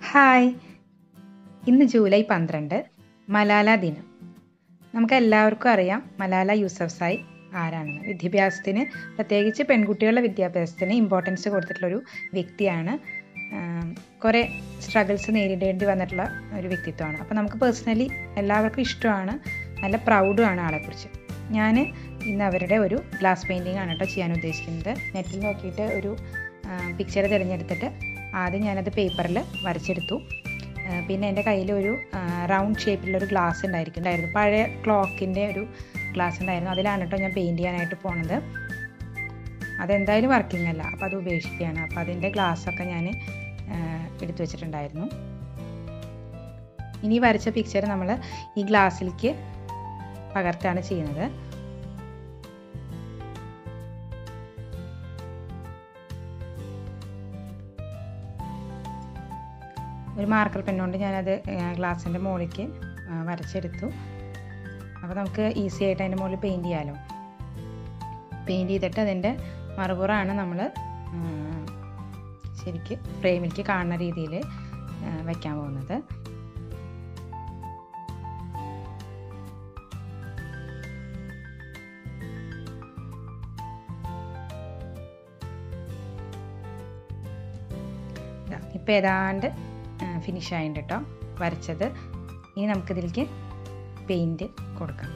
hi ഇന്ന് July പന്ത്രണ്ട് മലാല ദിനം നമുക്ക് എല്ലാവർക്കും അറിയാം മലാല യൂസഫ്സായി ആരാണെന്ന് വിദ്യാഭ്യാസത്തിന് പ്രത്യേകിച്ച് പെൺകുട്ടികളുടെ വിദ്യാഭ്യാസത്തിന് ഇമ്പോർട്ടൻസ് കൊടുത്തിട്ടുള്ളൊരു വ്യക്തിയാണ് കുറേ സ്ട്രഗിൾസ് നേരിടേണ്ടി വന്നിട്ടുള്ള ഒരു വ്യക്തിത്വമാണ് അപ്പോൾ നമുക്ക് പേഴ്സണലി എല്ലാവർക്കും ഇഷ്ടമാണ് നല്ല പ്രൗഡുമാണ് ആളെക്കുറിച്ച് ഞാൻ ഇന്ന് അവരുടെ ഒരു ഗ്ലാസ് പെയിൻറ്റിംഗ് ആണ് കേട്ടോ ചെയ്യാൻ ഉദ്ദേശിക്കുന്നത് നെറ്റിൽ നോക്കിയിട്ട് ഒരു പിക്ചർ തിരഞ്ഞെടുത്തിട്ട് ആദ്യം ഞാനത് പേപ്പറിൽ വരച്ചെടുത്തു പിന്നെ എൻ്റെ കയ്യിൽ ഒരു റൗണ്ട് ഷേപ്പിലുള്ളൊരു ഗ്ലാസ് ഉണ്ടായിരിക്കും ഉണ്ടായിരുന്നു പഴയ ക്ലോക്കിൻ്റെ ഒരു ഗ്ലാസ് ഉണ്ടായിരുന്നു അതിലാണ് കേട്ടോ ഞാൻ പെയിൻറ്റ് ചെയ്യാനായിട്ട് പോണത് അതെന്തായാലും വർക്കിംഗ് അല്ല അപ്പോൾ അത് ഉപേക്ഷിക്കുകയാണ് അപ്പോൾ അതിൻ്റെ ഗ്ലാസ്സൊക്കെ ഞാൻ എടുത്തു വെച്ചിട്ടുണ്ടായിരുന്നു ഇനി വരച്ച പിക്ചർ നമ്മൾ ഈ ഗ്ലാസ്സിലേക്ക് പകർത്താണ് ചെയ്യുന്നത് ഒരു മാർക്കർ പെണ്ണുകൊണ്ട് ഞാനത് ഗ്ലാസിൻ്റെ മുകളിലേക്ക് വരച്ചെടുത്തു അപ്പോൾ നമുക്ക് ഈസി ആയിട്ട് അതിൻ്റെ മുകളിൽ പെയിൻറ് ചെയ്യാമല്ലോ പെയിൻറ് ചെയ്തിട്ട് അതിൻ്റെ മറുപുറമാണ് നമ്മൾ ശരിക്ക് ഫ്രെയിമിലേക്ക് കാണുന്ന രീതിയിൽ വയ്ക്കാൻ പോകുന്നത് ഇപ്പോൾ ഏതാണ്ട് ഫിനിഷ് ആയിട്ടുണ്ട് കേട്ടോ വരച്ചത് ഇനി നമുക്കിതിലേക്ക് പെയിൻറ്റ് കൊടുക്കാം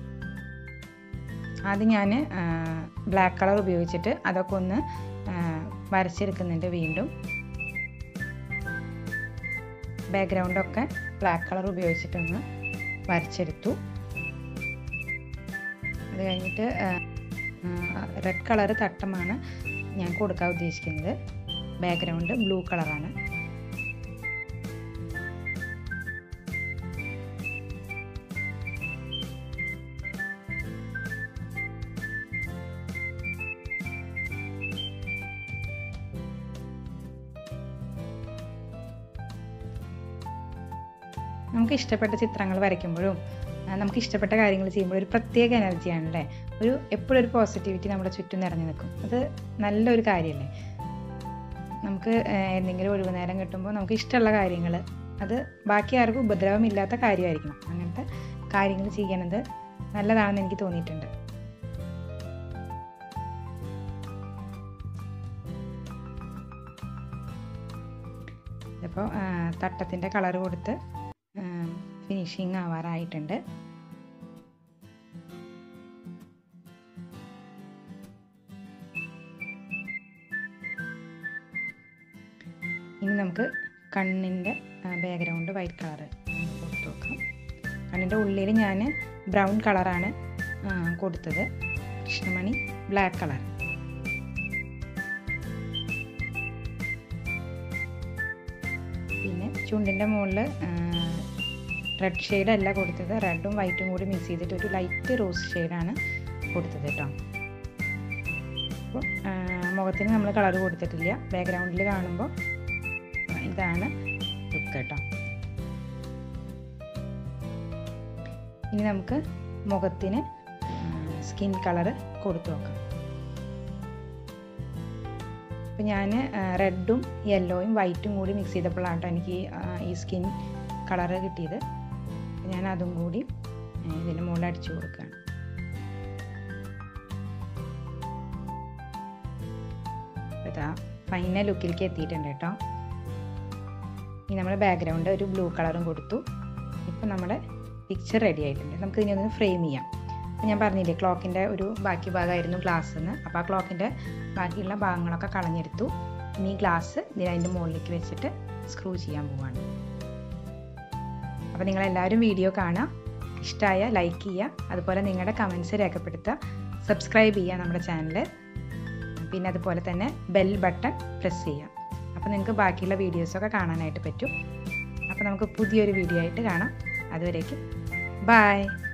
ആദ്യം ഞാൻ ബ്ലാക്ക് കളർ ഉപയോഗിച്ചിട്ട് അതൊക്കെ ഒന്ന് വരച്ചെടുക്കുന്നുണ്ട് വീണ്ടും ബാക്ക്ഗ്രൗണ്ടൊക്കെ ബ്ലാക്ക് കളർ ഉപയോഗിച്ചിട്ടൊന്ന് വരച്ചെടുത്തു അത് കഴിഞ്ഞിട്ട് റെഡ് കളർ തട്ടമാണ് ഞാൻ കൊടുക്കാൻ ഉദ്ദേശിക്കുന്നത് ബാക്ക്ഗ്രൗണ്ട് ബ്ലൂ കളറാണ് നമുക്ക് ഇഷ്ടപ്പെട്ട ചിത്രങ്ങൾ വരയ്ക്കുമ്പോഴും നമുക്ക് ഇഷ്ടപ്പെട്ട കാര്യങ്ങൾ ചെയ്യുമ്പോൾ ഒരു പ്രത്യേക എനർജിയാണ് അല്ലേ ഒരു എപ്പോഴും ഒരു പോസിറ്റിവിറ്റി നമ്മുടെ ചുറ്റും നിറഞ്ഞു നിൽക്കും അത് നല്ലൊരു കാര്യമല്ലേ നമുക്ക് എന്തെങ്കിലും ഒഴിവ് നേരം കിട്ടുമ്പോൾ നമുക്ക് ഇഷ്ടമുള്ള കാര്യങ്ങൾ അത് ബാക്കി ആർക്കും ഉപദ്രവമില്ലാത്ത കാര്യമായിരിക്കണം അങ്ങനത്തെ കാര്യങ്ങൾ ചെയ്യണത് നല്ലതാണെന്ന് എനിക്ക് തോന്നിയിട്ടുണ്ട് ഇപ്പോൾ തട്ടത്തിൻ്റെ കളർ കൊടുത്ത് ഫിനിഷിങ് ആവാറായിട്ടുണ്ട് ഇനി നമുക്ക് കണ്ണിൻ്റെ ബാക്ക്ഗ്രൗണ്ട് വൈറ്റ് കളർ കൊടുത്തു നോക്കാം കണ്ണിൻ്റെ ഉള്ളിൽ ഞാൻ ബ്രൗൺ കളറാണ് കൊടുത്തത് കൃഷ്ണമണി ബ്ലാക്ക് കളർ പിന്നെ ചുണ്ടിൻ്റെ മുകളിൽ റെഡ് ഷെയ്ഡ് അല്ല കൊടുത്തത് റെഡും വൈറ്റും കൂടി മിക്സ് ചെയ്തിട്ട് ഒരു ലൈറ്റ് റോസ് ഷെയ്ഡാണ് കൊടുത്തത് കേട്ടോ അപ്പോൾ മുഖത്തിന് നമ്മൾ കളർ കൊടുത്തിട്ടില്ല ബാക്ക്ഗ്രൗണ്ടിൽ കാണുമ്പോൾ ഇതാണ് ലുക്ക് കേട്ടോ ഇനി നമുക്ക് മുഖത്തിന് സ്കിൻ കളർ കൊടുത്തു നോക്കാം അപ്പം ഞാൻ റെഡും യെല്ലോയും വൈറ്റും കൂടി മിക്സ് ചെയ്തപ്പോഴാണ് കേട്ടോ എനിക്ക് ഈ സ്കിൻ കളറ് കിട്ടിയത് ഞാൻ അതും കൂടി ഇതിൻ്റെ മുകളിൽ അടിച്ചു കൊടുക്കുകയാണ് ഇതാ ഫൈനൽ ലുക്കിലേക്ക് എത്തിയിട്ടുണ്ട് കേട്ടോ ഇനി നമ്മൾ ബാക്ക്ഗ്രൗണ്ട് ഒരു ബ്ലൂ കളറും കൊടുത്തു ഇപ്പം നമ്മുടെ പിക്ചർ റെഡി ആയിട്ടുണ്ട് നമുക്ക് ഇനി ഒന്ന് ഫ്രെയിം ചെയ്യാം അപ്പം ഞാൻ പറഞ്ഞില്ലേ ക്ലോക്കിൻ്റെ ഒരു ബാക്കി ഭാഗമായിരുന്നു ഗ്ലാസ് എന്ന് അപ്പോൾ ആ ക്ലോക്കിൻ്റെ ബാക്കിയുള്ള ഭാഗങ്ങളൊക്കെ കളഞ്ഞെടുത്തു ഇനി ഗ്ലാസ് ഇതിന് അതിൻ്റെ മുകളിലേക്ക് വെച്ചിട്ട് സ്ക്രൂ ചെയ്യാൻ പോവാണ് അപ്പോൾ നിങ്ങളെല്ലാവരും വീഡിയോ കാണുക ഇഷ്ടമായ ലൈക്ക് ചെയ്യുക അതുപോലെ നിങ്ങളുടെ കമൻസ് രേഖപ്പെടുത്തുക സബ്സ്ക്രൈബ് ചെയ്യുക നമ്മുടെ ചാനൽ പിന്നെ അതുപോലെ തന്നെ ബെൽ ബട്ടൺ പ്രസ് ചെയ്യുക അപ്പോൾ നിങ്ങൾക്ക് ബാക്കിയുള്ള വീഡിയോസൊക്കെ കാണാനായിട്ട് പറ്റും അപ്പോൾ നമുക്ക് പുതിയൊരു വീഡിയോ ആയിട്ട് കാണാം അതുവരേക്കും ബായ്